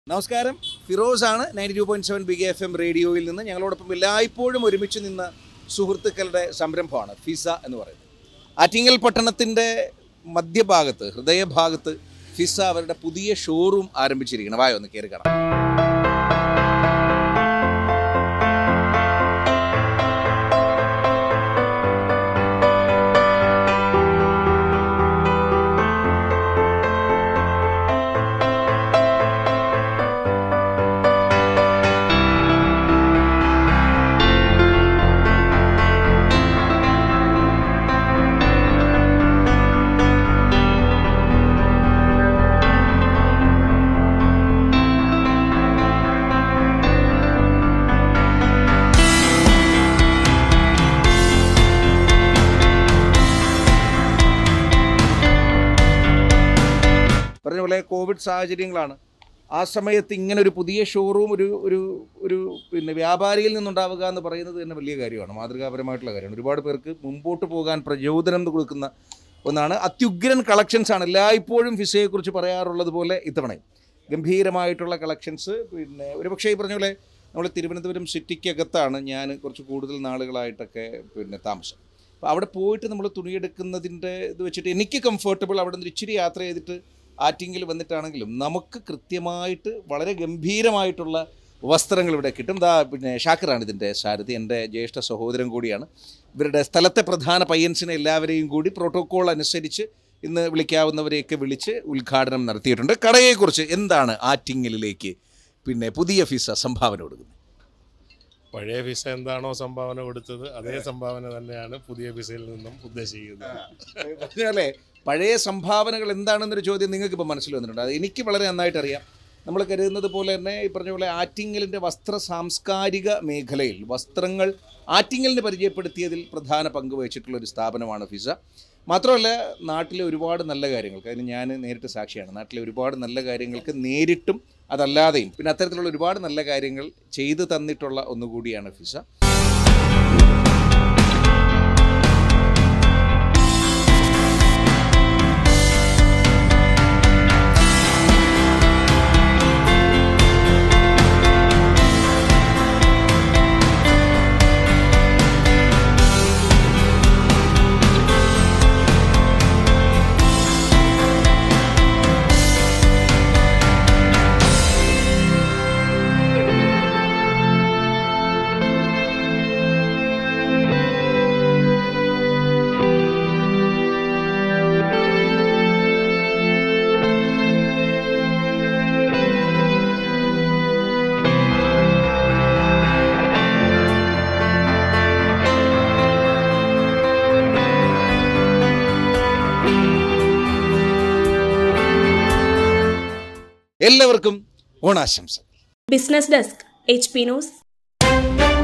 നമസ്കാരം ഫിറോസ് ആണ് ninety two point seven big F M റേഡിയോയിൽ നിന്ന് ഞങ്ങളോടൊപ്പം എല്ലായ്പ്പോഴും ഒരുമിച്ച് നിന്ന സുഹൃത്തുക്കളുടെ സംരംഭമാണ് ഫിസ എന്ന് പറയുന്നത് ആറ്റിങ്ങൽ പട്ടണത്തിൻ്റെ മധ്യഭാഗത്ത് ഹൃദയഭാഗത്ത് ഫിസ അവരുടെ പുതിയ ഷോറൂം ആരംഭിച്ചിരിക്കണം വായോ ഒന്ന് കയറി കാണാം പറഞ്ഞ പോലെ കോവിഡ് സാഹചര്യങ്ങളാണ് ആ സമയത്ത് ഇങ്ങനെ ഒരു പുതിയ ഷോറൂം ഒരു ഒരു ഒരു പിന്നെ വ്യാപാരിയിൽ നിന്നുണ്ടാവുക എന്ന് പറയുന്നത് തന്നെ വലിയ കാര്യമാണ് മാതൃകാപരമായിട്ടുള്ള കാര്യമാണ് ഒരുപാട് പേർക്ക് മുമ്പോട്ട് പോകാൻ പ്രചോദനം കൊടുക്കുന്ന ഒന്നാണ് അത്യുഗ്രൻ കളക്ഷൻസ് ആണ് എല്ലായ്പ്പോഴും ഫിസയെക്കുറിച്ച് പറയാറുള്ളത് പോലെ ഇത്തവണയും ഗംഭീരമായിട്ടുള്ള കളക്ഷൻസ് പിന്നെ ഒരുപക്ഷേ ഈ പറഞ്ഞ പോലെ നമ്മൾ തിരുവനന്തപുരം സിറ്റിക്കകത്താണ് ഞാൻ കുറച്ച് കൂടുതൽ നാളുകളായിട്ടൊക്കെ പിന്നെ താമസം അപ്പോൾ അവിടെ പോയിട്ട് നമ്മൾ തുണിയെടുക്കുന്നതിൻ്റെ ഇത് വെച്ചിട്ട് എനിക്ക് കംഫർട്ടബിൾ അവിടെ നിന്ന് ഇച്ചിരി യാത്ര ചെയ്തിട്ട് ആറ്റിങ്ങിൽ വന്നിട്ടാണെങ്കിലും നമുക്ക് കൃത്യമായിട്ട് വളരെ ഗംഭീരമായിട്ടുള്ള വസ്ത്രങ്ങൾ ഇവിടെ കിട്ടും ദാ പിന്നെ ഷാക്കിറാണ് ഇതിൻ്റെ സാരഥി എൻ്റെ ജ്യേഷ്ഠ സഹോദരൻ കൂടിയാണ് ഇവരുടെ സ്ഥലത്തെ പ്രധാന പയ്യൻസിനെ എല്ലാവരെയും കൂടി പ്രോട്ടോക്കോൾ അനുസരിച്ച് ഇന്ന് വിളിക്കാവുന്നവരെയൊക്കെ വിളിച്ച് ഉദ്ഘാടനം നടത്തിയിട്ടുണ്ട് കടയെക്കുറിച്ച് എന്താണ് ആറ്റിങ്ങലിലേക്ക് പിന്നെ പുതിയ ഫിസ സംഭാവന കൊടുക്കുന്നത് പഴയ വിസ എന്താണോ സംഭാവന കൊടുത്തത് അതേ സംഭാവന തന്നെയാണ് പുതിയ വിസയിൽ നിന്നും ഉദ്ദേശിക്കുന്നത് പറഞ്ഞാലേ പഴയ സംഭാവനകൾ എന്താണെന്നൊരു ചോദ്യം നിങ്ങൾക്ക് ഇപ്പോൾ മനസ്സിൽ വന്നിട്ടുണ്ട് അത് എനിക്ക് വളരെ നന്നായിട്ട് അറിയാം നമ്മൾ കരുതുന്നത് പോലെ തന്നെ ഈ പറഞ്ഞ പോലെ ആറ്റിങ്ങലിൻ്റെ വസ്ത്ര സാംസ്കാരിക മേഖലയിൽ വസ്ത്രങ്ങൾ ആറ്റിങ്ങലിന് പരിചയപ്പെടുത്തിയതിൽ പ്രധാന പങ്ക് വഹിച്ചിട്ടുള്ള ഒരു സ്ഥാപനമാണ് ഫിസ മാത്രമല്ല നാട്ടിലെ ഒരുപാട് നല്ല കാര്യങ്ങൾക്ക് അതിന് ഞാൻ നേരിട്ട് സാക്ഷിയാണ് നാട്ടിലെ ഒരുപാട് നല്ല കാര്യങ്ങൾക്ക് നേരിട്ടും അതല്ലാതെയും പിന്നെ അത്തരത്തിലുള്ള ഒരുപാട് നല്ല കാര്യങ്ങൾ ചെയ്തു തന്നിട്ടുള്ള ഒന്നുകൂടിയാണ് ഫിസ എല്ലാവർക്കും ഓണാശംസ business desk H P news